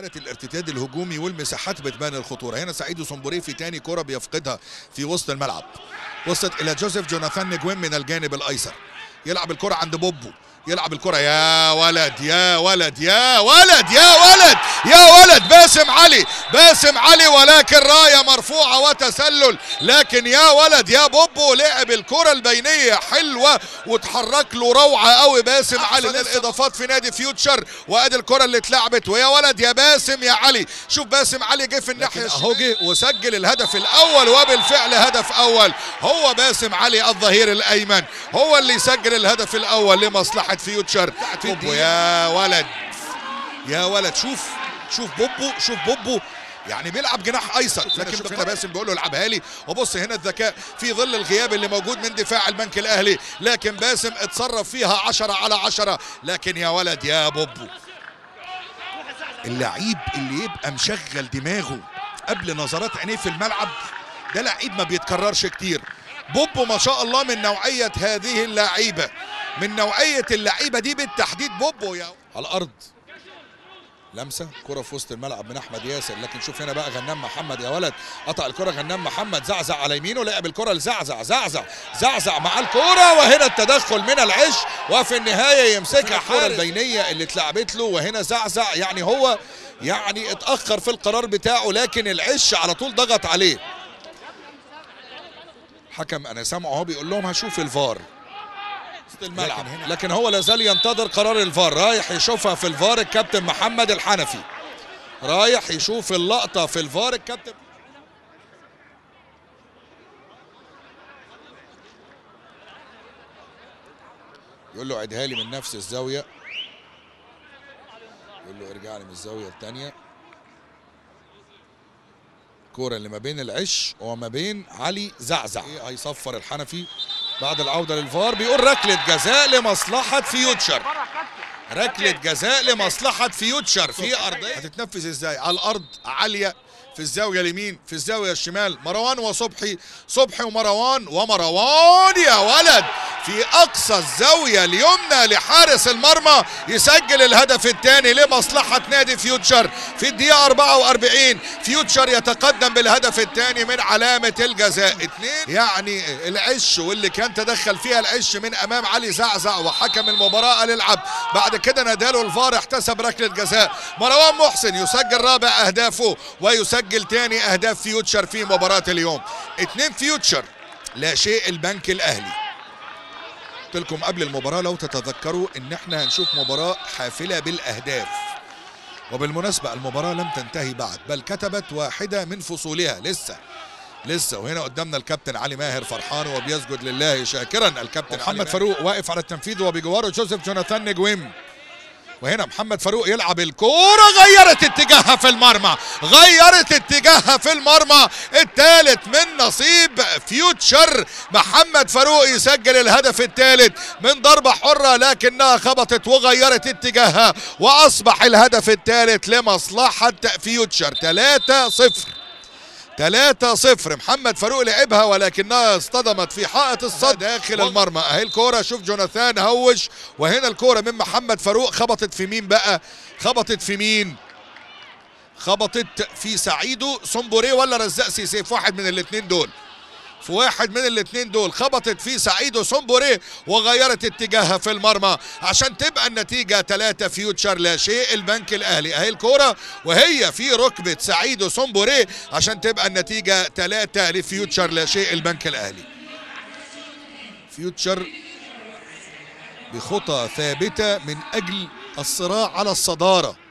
حاله الارتداد الهجومي والمساحات بتبان الخطوره هنا سعيد صنبوري في تاني كره بيفقدها في وسط الملعب وصلت الى جوزيف جوناثان نجوين من الجانب الايسر يلعب الكره عند بوبو يلعب الكرة يا ولد يا ولد يا ولد يا ولد يا ولد باسم علي باسم علي ولكن راية مرفوعة وتسلل لكن يا ولد يا بوبو لعب الكرة البينية حلوة وتحرك له روعة قوي باسم علي من الإضافات في نادي فيوتشر وادي الكرة اللي اتلعبت ويا ولد يا باسم يا علي شوف باسم علي جه في الناحية اهو جه وسجل الهدف الأول وبالفعل هدف أول هو باسم علي الظهير الأيمن هو اللي يسجل الهدف الأول لمصلحة فيوتشر بوبو يا ولد يا ولد شوف شوف بوبو شوف بوبو يعني بيلعب جناح ايسر لكن دكتور باسم بيقول له العبها لي وبص هنا الذكاء في ظل الغياب اللي موجود من دفاع البنك الاهلي لكن باسم اتصرف فيها عشرة على عشرة لكن يا ولد يا بوبو اللعيب اللي يبقى مشغل دماغه قبل نظرات عينيه في الملعب ده لعيب ما بيتكررش كتير بوبو ما شاء الله من نوعية هذه اللعيبة من نوعية اللعيبة دي بالتحديد بوبو يا على الأرض لمسة كرة في وسط الملعب من أحمد ياسر لكن شوف هنا بقى غنام محمد يا ولد قطع الكرة غنام محمد زعزع على يمينه لعب الكرة لزعزع زعزع زعزع مع الكرة وهنا التدخل من العش وفي النهاية يمسكها الكرة البينية اللي اتلعبت له وهنا زعزع يعني هو يعني اتأخر في القرار بتاعه لكن العش على طول ضغط عليه حكم انا سامعه اهو بيقول لهم هشوف الفار وسط الملعب لكن, لكن هو لازال ينتظر قرار الفار رايح يشوفها في الفار الكابتن محمد الحنفي رايح يشوف اللقطه في الفار الكابتن يقول له عيدها لي من نفس الزاويه يقول له ارجع لي من الزاويه الثانيه الكوره اللي ما بين العش وما بين علي زعزع هيصفر الحنفي بعد العوده للفار بيقول ركله جزاء لمصلحه فيوتشر ركله جزاء لمصلحه فيوتشر في ارضيه هتتنفذ ازاي على الارض عاليه في الزاويه اليمين في الزاويه الشمال مروان وصبحي صبحي ومروان ومروان يا ولد في اقصى الزاويه اليمنى لحارس المرمى يسجل الهدف الثاني لمصلحه نادي فيوتشر في الدقيقه 44 فيوتشر يتقدم بالهدف الثاني من علامه الجزاء اثنين يعني العش واللي كان تدخل فيها العش من امام علي زعزع وحكم المباراه قال العب بعد كده ناداله الفار احتسب ركله جزاء مروان محسن يسجل رابع اهدافه ويسجل ثاني اهداف فيوتشر في مباراه اليوم اثنين فيوتشر لا شيء البنك الاهلي قلت لكم قبل المباراة لو تتذكروا ان احنا هنشوف مباراة حافلة بالاهداف وبالمناسبة المباراة لم تنتهي بعد بل كتبت واحدة من فصولها لسه لسه وهنا قدامنا الكابتن علي ماهر فرحان وبيسجد لله شاكرا الكابتن محمد فاروق واقف على التنفيذ وبجواره جوزيف جوناثان نجويم وهنا محمد فاروق يلعب الكورة غيرت اتجاهها في المرمى غيرت اتجاهها في المرمى الثالث من نصيب فيوتشر محمد فاروق يسجل الهدف الثالث من ضربة حرة لكنها خبطت وغيرت اتجاهها وأصبح الهدف الثالث لمصلحة فيوتشر 3 0 3 0 محمد فاروق لعبها ولكنها اصطدمت في حائط الصد داخل المرمى اهي الكوره شوف جوناثان هوش وهنا الكوره من محمد فاروق خبطت في مين بقى خبطت في مين خبطت في سعيدو صنبوري ولا رزاق سيسي في واحد من الاثنين دول في واحد من الاثنين دول خبطت في سعيدو صنبوري وغيرت اتجاهها في المرمى عشان تبقى النتيجة 3 فيوتشر لا شيء البنك الاهلي اهي الكورة وهي في ركبة سعيدو صنبوري عشان تبقى النتيجة 3 لفيوتشر لا شيء البنك الاهلي فيوتشر بخطى ثابتة من اجل الصراع على الصدارة